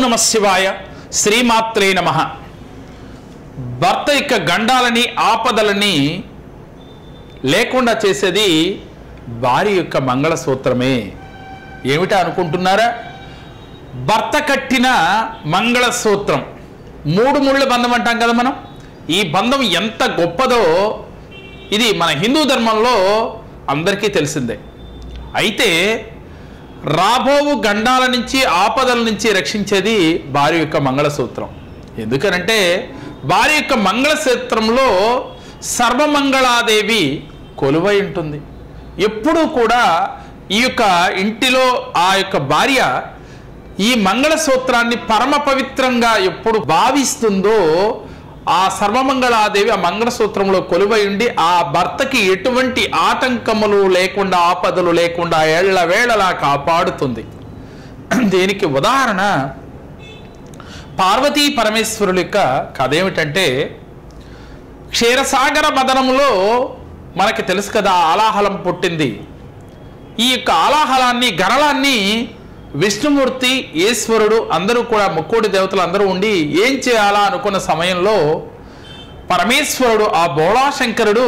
నమ శివాయ శ్రీమాత్రే నమ భర్త యొక్క గండాలని ఆపదలని లేకుండా చేసేది భార్య యొక్క మంగళసూత్రమే ఏమిటా అనుకుంటున్నారా భర్త కట్టిన మంగళసూత్రం మూడు ముళ్ళ బంధం అంటాం కదా మనం ఈ బంధం ఎంత గొప్పదో ఇది మన హిందూ ధర్మంలో అందరికీ తెలిసిందే అయితే రాబోవు గండాల నుంచి ఆపదల నుంచి రక్షించేది భార్య యొక్క మంగళసూత్రం ఎందుకనంటే భార్య యొక్క మంగళసూత్రంలో సర్వమంగళాదేవి కొలువై ఉంటుంది ఎప్పుడూ కూడా ఈ యొక్క ఇంటిలో ఆ యొక్క భార్య ఈ మంగళసూత్రాన్ని పరమ పవిత్రంగా ఎప్పుడు భావిస్తుందో ఆ సర్వమంగళాదేవి ఆ మంగళసూత్రంలో కొలువై ఉండి ఆ భర్తకి ఎటువంటి ఆటంకములు లేకుండా ఆపదలు లేకుండా ఏళ్ల వేళలా కాపాడుతుంది దీనికి ఉదాహరణ పార్వతీ పరమేశ్వరుల యొక్క కథ ఏమిటంటే క్షీరసాగర మదనములో మనకి తెలుసు కదా ఆలాహలం పుట్టింది ఈ యొక్క ఆలాహలాన్ని గరళాన్ని విష్ణుమూర్తి ఈశ్వరుడు అందరూ కూడా ముక్కోడి దేవతలు అందరూ ఉండి ఏం చేయాలా అనుకున్న సమయంలో పరమేశ్వరుడు ఆ బోళాశంకరుడు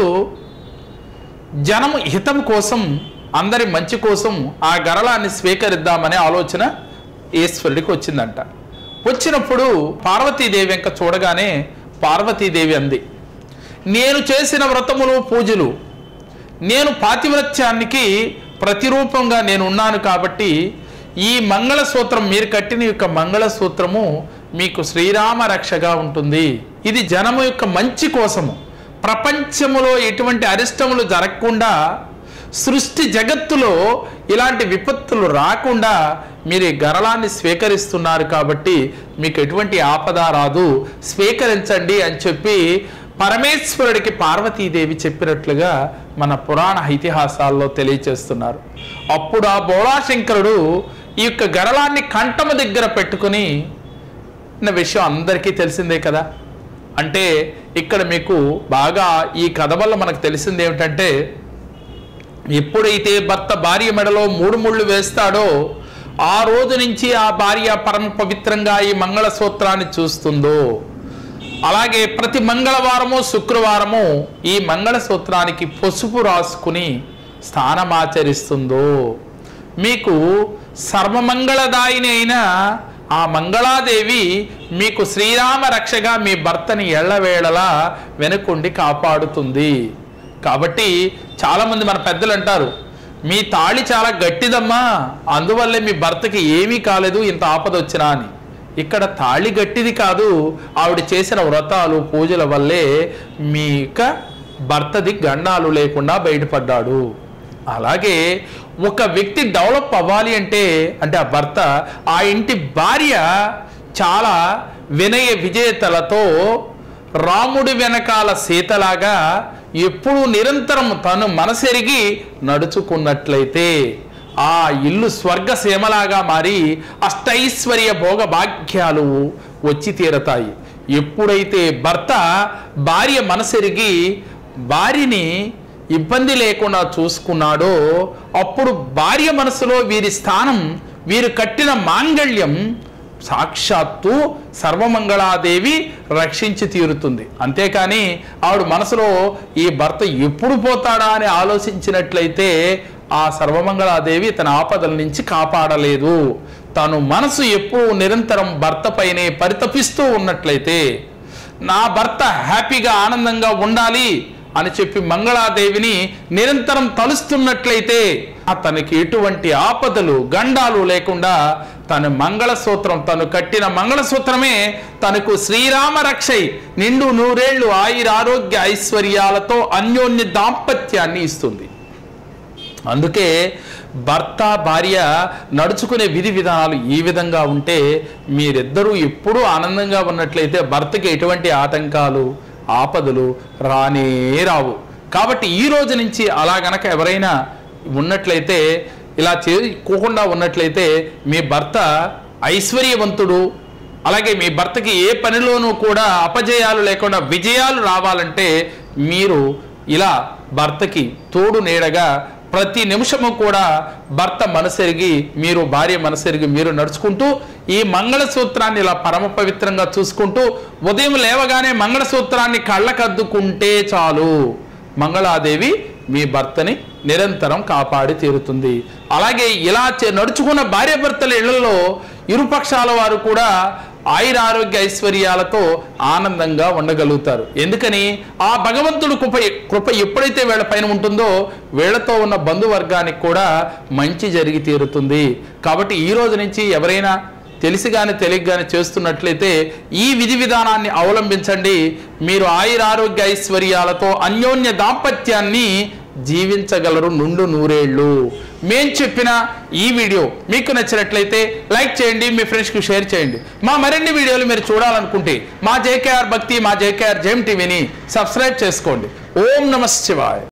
జనము హితం కోసం అందరి మంచి కోసం ఆ గరళాన్ని స్వీకరిద్దామనే ఆలోచన ఈశ్వరుడికి వచ్చిందంట వచ్చినప్పుడు పార్వతీదేవి వెంక చూడగానే పార్వతీదేవి అంది నేను చేసిన వ్రతములు పూజలు నేను పాతివ్రత్యానికి ప్రతిరూపంగా నేను ఉన్నాను కాబట్టి ఈ మంగళసూత్రం మీరు కట్టిన యొక్క మంగళసూత్రము మీకు శ్రీరామ రక్షగా ఉంటుంది ఇది జనము యొక్క మంచి కోసము ప్రపంచములో ఎటువంటి అరిష్టములు జరగకుండా సృష్టి జగత్తులో ఇలాంటి విపత్తులు రాకుండా మీరు ఈ గరళాన్ని స్వీకరిస్తున్నారు కాబట్టి మీకు ఎటువంటి ఆపద రాదు స్వీకరించండి అని చెప్పి పరమేశ్వరుడికి పార్వతీదేవి చెప్పినట్లుగా మన పురాణ ఇతిహాసాల్లో తెలియచేస్తున్నారు అప్పుడు ఆ బోళాశంకరుడు ఈ యొక్క గరళాన్ని కంఠము దగ్గర పెట్టుకుని ఉన్న విషయం అందరికీ తెలిసిందే కదా అంటే ఇక్కడ మీకు బాగా ఈ కథ వల్ల మనకు తెలిసింది ఏమిటంటే ఎప్పుడైతే భర్త భార్య మెడలో మూడు ముళ్ళు వేస్తాడో ఆ రోజు నుంచి ఆ భార్య పరమ పవిత్రంగా ఈ మంగళసూత్రాన్ని చూస్తుందో అలాగే ప్రతి మంగళవారము శుక్రవారము ఈ మంగళసూత్రానికి పసుపు రాసుకుని స్థానమాచరిస్తుందో మీకు సర్వమంగళదాయిని అయిన ఆ మంగళాదేవి మీకు శ్రీరామ రక్షగా మీ భర్తని ఎళ్ళవేళలా వెనుకుండి కాపాడుతుంది కాబట్టి చాలామంది మన పెద్దలు అంటారు మీ తాళి చాలా గట్టిదమ్మా అందువల్లే మీ భర్తకి ఏమీ కాలేదు ఇంత ఆపద వచ్చినా అని ఇక్కడ తాళి గట్టిది కాదు ఆవిడ చేసిన వ్రతాలు పూజల వల్లే మీ యొక్క భర్తది గండాలు లేకుండా బయటపడ్డాడు అలాగే ఒక వ్యక్తి డెవలప్ అవ్వాలి అంటే అంటే ఆ భర్త ఆ ఇంటి భార్య చాలా వినయ విజేతలతో రాముడి వెనకాల సీతలాగా ఎప్పుడూ నిరంతరం తను మనసెరిగి నడుచుకున్నట్లయితే ఆ ఇల్లు స్వర్గసీమలాగా మారి అష్టైశ్వర్య భోగ భాగ్యాలు వచ్చి తీరతాయి ఎప్పుడైతే భర్త భార్య మనసెరిగి భార్యని ఇబ్బంది లేకుండా చూసుకున్నాడో అప్పుడు భార్య మనసులో వీరి స్థానం వీరు కట్టిన మాంగళ్యం సాక్షాత్తు సర్వమంగళాదేవి రక్షించి తీరుతుంది అంతేకాని ఆవిడ మనసులో ఈ భర్త ఎప్పుడు పోతాడా అని ఆలోచించినట్లయితే ఆ సర్వమంగళాదేవి తన ఆపదల నుంచి కాపాడలేదు తను మనసు ఎప్పుడు నిరంతరం భర్త పైనే పరితపిస్తూ ఉన్నట్లయితే నా భర్త హ్యాపీగా ఆనందంగా ఉండాలి అని చెప్పి మంగళాదేవిని నిరంతరం తలుస్తున్నట్లయితే తనకి ఎటువంటి ఆపదలు గండాలు లేకుండా తన మంగళసూత్రం తను కట్టిన మంగళసూత్రమే తనకు శ్రీరామ రక్షై నిండు నూరేళ్లు ఆయుర ఆరోగ్య ఐశ్వర్యాలతో అన్యోన్య దాంపత్యాన్ని ఇస్తుంది అందుకే భర్త భార్య నడుచుకునే విధి విధానాలు ఈ విధంగా ఉంటే మీరిద్దరూ ఎప్పుడూ ఆనందంగా ఉన్నట్లయితే భర్తకి ఎటువంటి ఆటంకాలు ఆపదలు రానే రావు కాబట్టి ఈ రోజు నుంచి అలా గనక ఎవరైనా ఉన్నట్లయితే ఇలా చేసుకోకుండా ఉన్నట్లయితే మీ భర్త ఐశ్వర్యవంతుడు అలాగే మీ భర్తకి ఏ పనిలోనూ కూడా అపజయాలు లేకుండా విజయాలు రావాలంటే మీరు ఇలా భర్తకి తోడు నీడగా ప్రతి నిమిషము కూడా భర్త మనసెరిగి మీరు భార్య మనసెరిగి మీరు నడుచుకుంటూ ఈ మంగళసూత్రాన్ని ఇలా పరమ పవిత్రంగా చూసుకుంటూ ఉదయం లేవగానే మంగళసూత్రాన్ని కళ్ళకద్దుకుంటే చాలు మంగళాదేవి మీ భర్తని నిరంతరం కాపాడి తీరుతుంది అలాగే ఇలా చే- నడుచుకున్న భార్యాభర్తల ఇళ్లలో ఇరుపక్షాల వారు కూడా ఆయుర ఆరోగ్య ఐశ్వర్యాలతో ఆనందంగా ఉండగలుగుతారు ఎందుకని ఆ భగవంతుడు కృప కృప ఎప్పుడైతే వీళ్ళ పైన ఉంటుందో వీళ్ళతో ఉన్న బంధువర్గానికి కూడా మంచి జరిగి తీరుతుంది కాబట్టి ఈ రోజు నుంచి ఎవరైనా తెలిసి కానీ తెలియక కానీ చేస్తున్నట్లయితే ఈ విధి విధానాన్ని అవలంబించండి మీరు ఆయుర ఆరోగ్య ఐశ్వర్యాలతో అన్యోన్య దాంపత్యాన్ని జీవించగలరు నుండు నూరేళ్ళు మేం చెప్పిన ఈ వీడియో మీకు నచ్చినట్లయితే లైక్ చేయండి మీ ఫ్రెండ్స్కి షేర్ చేయండి మా మరిన్ని వీడియోలు మీరు చూడాలనుకుంటే మా జేకేఆర్ భక్తి మా జేకేఆర్ జేఎం టీవీని సబ్స్క్రైబ్ చేసుకోండి ఓం నమ శివాయ్